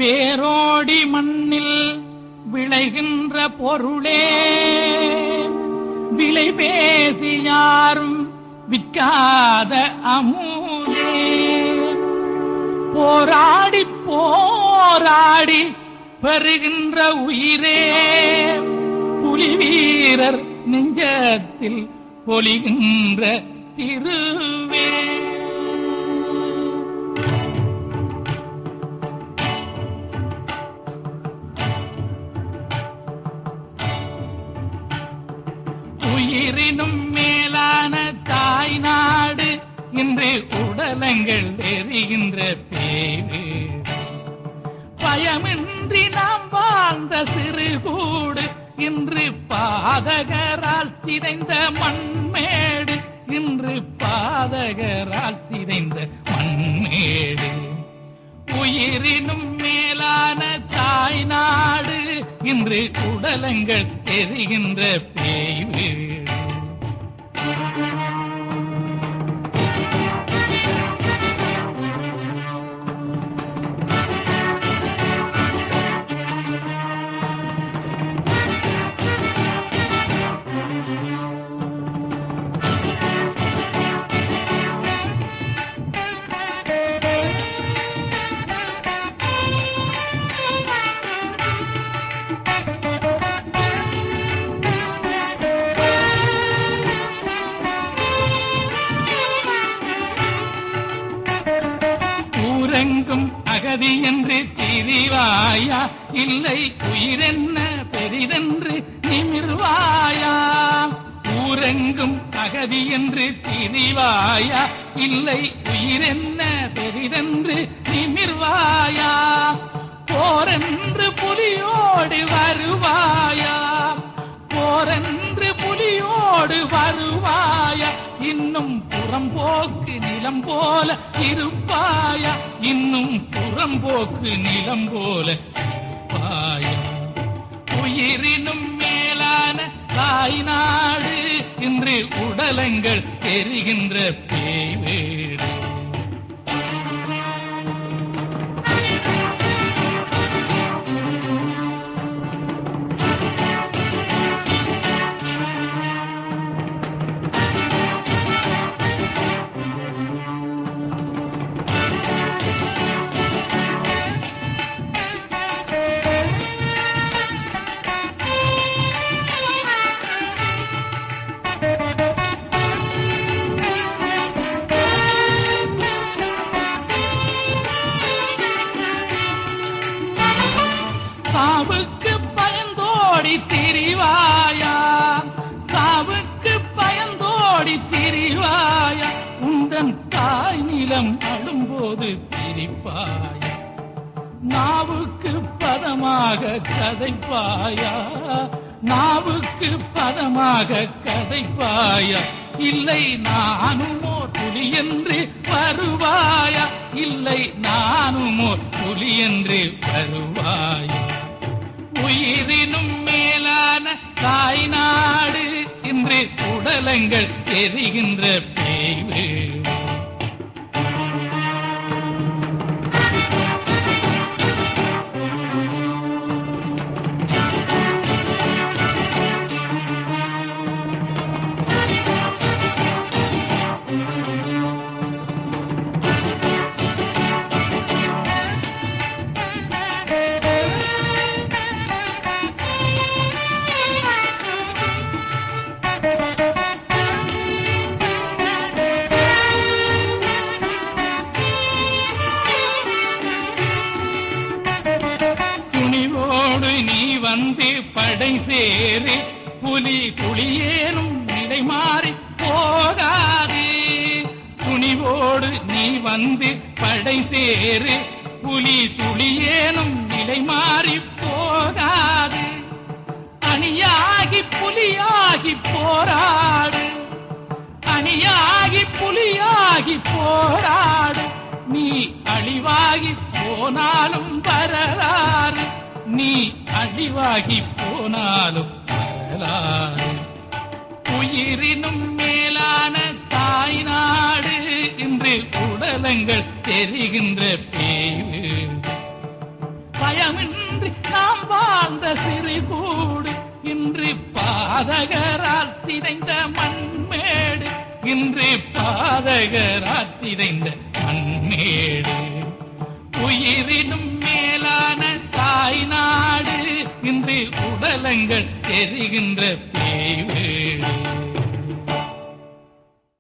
வேரோடி மண்ணில் விளைகின்ற பொருளே விலை பேசி யாரும் விற்காத அமுதே போராடி போராடி பெறுகின்ற உயிரே புலி வீரர் நெஞ்சத்தில் பொலிகின்ற திருவே உயிரினும் மேலான தாய் நாடு இன்று உடலங்கள் எரிகின்ற பேரு பயமின்றி நாம் வாழ்ந்த சிறு கூடு இன்று பாதகரால் சிதைந்த மண்மேடு இன்று பாதகரால் சிதைந்த மண்மேடு உயிரினும் மேலான தாய் நாடு இன்று உடலங்கள் எரிகின்ற பேய் வீடு ஊரெங்கும் அகதி என்று திரிவாயா இல்லை உயிரென்ன பெரிதென்று நிமிர்வாயா ஊரெங்கும் அகதி என்று திரிவாயா இல்லை உயிரென்ன பெரிதென்று நிமிர்வாயா போரென்று புலியோடு வருவாயா போரென்று புலியோடு வருவாயா இன்னும் புறம்போக்கு நிலம் போல இருப்பாயா இன்னும் புறம்போக்கு நிலம் போல இருப்பாயா உயிரினும் மேலான தாய் நாடு இன்று உடலங்கள் எரிகின்ற பேய் வீடு சாவுக்கு பயந்தோடி திரிவாயா சாவுக்கு பயந்தோடி திரிவாயா உந்தன் தாய் நிலம் அழும்போது திரிப்பாயா நாவுக்கு பதமாக கதைப்பாயா நாவுக்கு பதமாக கதைப்பாயா இல்லை நானுமோ புலி என்று வருவாயா இல்லை நானுமோ புலி என்று வருவாயா உயிரினும் மேலான தாய் நாடு இன்று உடலங்கள் எரிகின்ற பேய் வீடு துணிவோடு நீ வந்து படை சேரு புலி புலியேனும் நிலை மாறி போகாது துணிவோடு நீ வந்து படை சேரு புலி துளியேனும் நிலை மாறி போகாது அணியாகி புலியாகி போராடு அணியாகி புலியாகி போராடு நீ அழிவாகி போனாலும் வரலாறு நீ அழிவாகி போனாலும் வரலாறு உயிரினும் மேலான தாய் நாடு இன்று உடலங்கள் தெரிகின்ற பேய் வீடு அந்த சிறு கூடு இன்று பாதகரால் சிதைந்த மண்மேடு இன்று பாதகரால் சிதைந்த மண்மேடு உயிரினும் மேலான தாய் நாடு இன்று உடலங்கள் தெரிகின்ற